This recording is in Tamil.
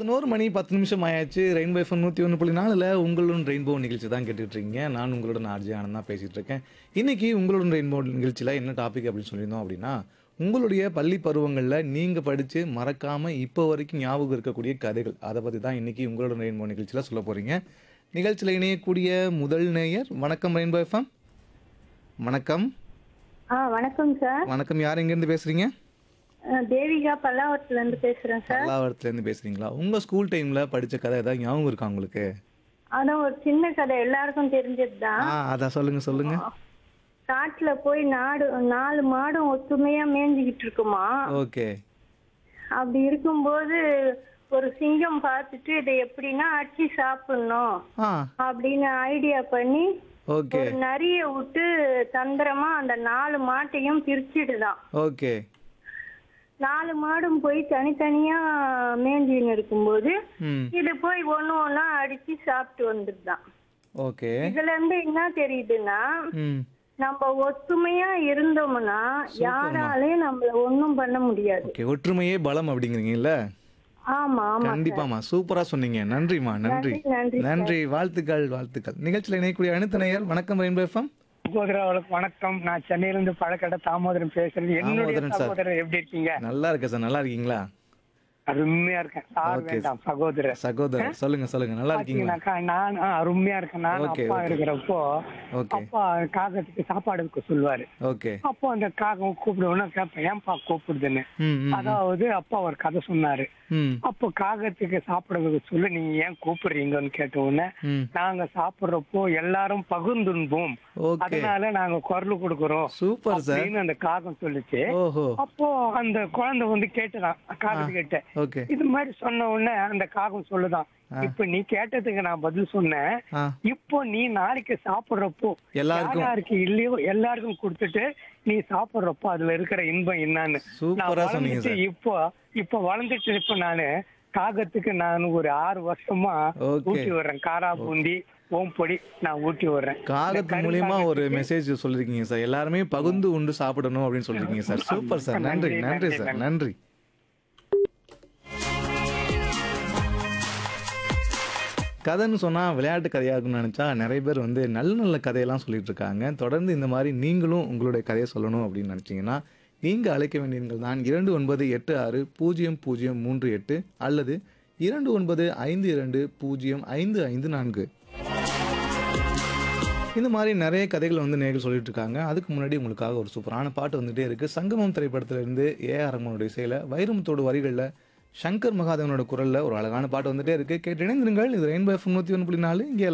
பதினோரு மணி பத்து நிமிஷம் ஆயாச்சு ரெயின்போ எஃப்எம் நூற்றி ஒன்று புள்ளி நாலில் உங்களுடன் ரெயின்போ நிகழ்ச்சி தான் கேட்டுட்டு இருக்கீங்க நான் உங்களுடன் ஆர்ஜி ஆனந்த் தான் பேசிகிட்டு இருக்கேன் இன்னைக்கு உங்களுடன் ரெயின்போ நிகழ்ச்சியில் என்ன டாபிக் அப்படின்னு சொல்லியிருந்தோம் அப்படின்னா உங்களுடைய பள்ளி பருவங்களில் நீங்கள் படித்து மறக்காமல் இப்போ வரைக்கும் ஞாபகம் இருக்கக்கூடிய கதைகள் அதை பற்றி தான் இன்னைக்கு உங்களுடன் ரெயின்போ நிகழ்ச்சியில் சொல்ல போகிறீங்க நிகழ்ச்சியில் இணையக்கூடிய முதல் நேயர் வணக்கம் ரெயின்போ எஃப்எம் வணக்கம் ஆ வணக்கம் சார் வணக்கம் யார் எங்கேருந்து பேசுகிறீங்க அஹ் தேவிகா பல்லாவரத்துல இருந்து பேசுறேன் சார் பல்லாவரத்துலேருந்து பேசுகிறீங்களா உங்கள் ஸ்கூல் டைமில் படித்த கதை ஏதாவது ஞாபகம் இருக்கா உங்களுக்கு அதான் ஒரு சின்ன கதை எல்லாருக்கும் தெரிஞ்சதுதான் ஆ அதான் சொல்லுங்க சொல்லுங்க காட்டுல போய் நாடு நாலு மாடும் ஒத்துமையா மேய்ஞ்சிக்கிட்டு இருக்குமா ஓகே அப்படி இருக்கும்போது ஒரு சிங்கம் பார்த்துட்டு இதை எப்படின்னா அடிச்சு சாப்பிடணும் ஆ அப்படின்னு ஐடியா பண்ணி ஓகே ஒரு நரிய விட்டு தந்திரமா அந்த நாலு மாட்டையும் பிரிச்சிடுதான் ஓகே நாலு மாடும் போய் தனித்தனியா மேய்ஞ்சின்னு இருக்கும்போது ம் இது போய் ஒண்ணு ஒண்ணா அடிச்சு சாப்பிட்டு வந்துடுதான் ஓகே இதுல இருந்து என்ன தெரியுதுன்னா ம் நம்ம ஒத்துமையா இருந்தோம்னா யாராலையும் நம்மள ஒண்ணும் பண்ண முடியாது ஓகே ஒற்றுமையே பலம் அப்படிங்கிறீங்கல்ல ஆமா ஆமா கண்டிப்பாமா சூப்பரா சொன்னீங்க நன்றிமா நன்றி நன்றி, நன்றி, நன்றி வாழ்த்துக்கள் வாழ்த்துக்கள் நிகழ்ச்சியில் இணையக்கூடிய அனைத்து நேயர் வணக்கம் ரெயின்போ எஃப்எம் சகோதரர்களுக்கு வணக்கம் நான் சென்னையில இருந்து பழக்கடை தாமோதரன் பேசுறது என்னுடைய தாமோதரன் சார். சகோதரர் எப்படி இருக்கீங்க நல்லா இருக்கேன் சார் நல்லா இருக்கீங்களா அருமையா இருக்கேன் சார் Okay. வேண்டாம் சகோதரர் சகோதரர் சொல்லுங்க சொல்லுங்க நல்லா இருக்கீங்களா பாத்தீங்கன்னாக்கா நான் ஆ, அருமையா இருக்கேன் நான் Okay, அப்பா okay. இருக்கிறப்போ ஓகே அப்பா காகத்துக்கு சாப்பாடு வைக்க சொல்லுவாரு ஓகே அப்போ அந்த காகம் கூப்பிடுவோம்னா கேட்பேன் ஏன்பா கூப்பிடுதுன்னு ம் ம், அதாவது அப்பா ஒரு கதை சொன்னாரு ம் அப்போ காகத்துக்கு சாப்பிட வைக்க சொல்லி நீங்க ஏன் கூப்பிடுறீங்கன்னு கேட்ட உடனே ம் நாங்க சாப்பிடுறப்போ எல்லாரும் பகுந்துண்போம் ஓகே அதனால நாங்க குரல் கொடுக்கறோம் சூப்பர் சார் அப்படின்னு அந்த காகம் சொல்லுச்சு ஓஹோ அப்போ அந்த குழந்தை வந்து கேட்டுதான் காகத்து கேட்ட ஓகே இது மாதிரி சொன்ன உடனே அந்த காகம் சொல்லுதான் இப்ப நீ கேட்டதுக்கு நான் பதில் சொன்னேன் ஆ இப்போ நீ நாளைக்கு சாப்பிடுறப்போ எல்லாருக்கும் யாருக்கு இல்லையோ எல்லாருக்கும் கொடுத்துட்டு நீ சாப்பிடுறப்போ அதுல இருக்கிற இன்பம் என்னன்னு நான் சூப்பரா சொன்னீங்க வளர்ந்துட்டு சார் இப்போ இப்போ வளர்ந்துட்டு இப்ப நானு காகத்துக்கு நான் ஒரு ஆறு வருஷமா Okay. ஊட்டி வர்றேன் காரா பூந்தி ஓம்பொடி நான் ஊட்டி வர்றேன் காகத்து மூலியமா ஒரு மெசேஜ் சொல்லிருக்கீங்க சார் எல்லாருமே பகுந்து உண்டு சாப்பிடணும் அப்படின்னு சொல்லிருக்கீங்க சார் சூப்பர் சார் நன்றி நன்றி, நன்றி நன்றி, சார் நன்றி கதைன்னு சொன்னால் விளையாட்டு கதையாகும்னு நினச்சா நிறைய பேர் வந்து நல்ல நல்ல கதையெல்லாம் சொல்லிட்டு இருக்காங்க தொடர்ந்து இந்த மாதிரி நீங்களும் உங்களுடைய கதையை சொல்லணும் அப்படின்னு நினச்சிங்கன்னா நீங்கள் அழைக்க வேண்டிய எண்கள் தான் இரண்டு ஒன்பது எட்டு ஆறு பூஜ்ஜியம் பூஜ்ஜியம் மூன்று எட்டு அல்லது இரண்டு ஒன்பது ஐந்து இரண்டு பூஜ்ஜியம் ஐந்து ஐந்து நான்கு இந்த மாதிரி நிறைய கதைகள் வந்து நேர்கள் சொல்லிட்டு இருக்காங்க அதுக்கு முன்னாடி உங்களுக்காக ஒரு சூப்பரான பாட்டு வந்துட்டே இருக்கு சங்கமம் திரைப்படத்திலிருந்து ஏ ஆர் ரஹ்மானுடைய இசையில வைரமுத்தோட வரிகளில் சங்கர் மகாதேவனோட குரல்ல ஒரு அழகான பாட்டு வந்துட்டே இருக்கு கேட்டு இணைந்திருங்கள் இது ரெயின்போ எஃப்எம் நூற்றி ஒன்று புள்ளி நாலு இங்கே